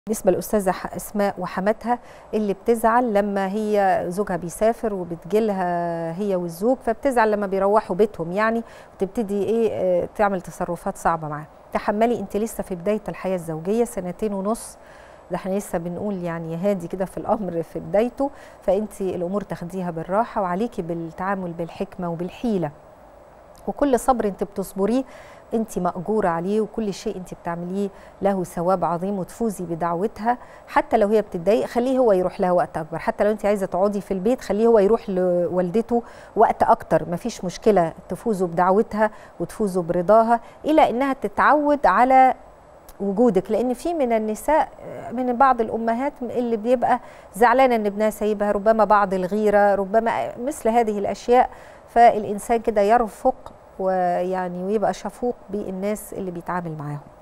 بالنسبة للأستاذة أسماء وحماتها اللي بتزعل لما هي زوجها بيسافر وبتجيلها هي والزوج فبتزعل لما بيروحوا بيتهم يعني وتبتدي إيه تعمل تصرفات صعبة معاه تحملي أنت لسه في بداية الحياة الزوجية سنتين ونص ده احنا لسه بنقول يعني هادي كده في الأمر في بدايته فأنت الأمور تاخديها بالراحة وعليكي بالتعامل بالحكمة وبالحيلة وكل صبر انت بتصبريه انت مأجورة عليه وكل شيء انت بتعمليه له ثواب عظيم وتفوزي بدعوتها حتى لو هي بتتضايق خليه هو يروح لها وقت اكبر حتى لو انت عايزه تقعدي في البيت خليه هو يروح لوالدته وقت اكتر مفيش مشكله تفوزوا بدعوتها وتفوزوا برضاها الى انها تتعود على وجودك لان في من النساء من بعض الامهات اللي بيبقى زعلانه ان ابنها سايبها ربما بعض الغيره ربما مثل هذه الاشياء فالانسان كده يرفق ويعني ويبقى شفوق بالناس اللي بيتعامل معاهم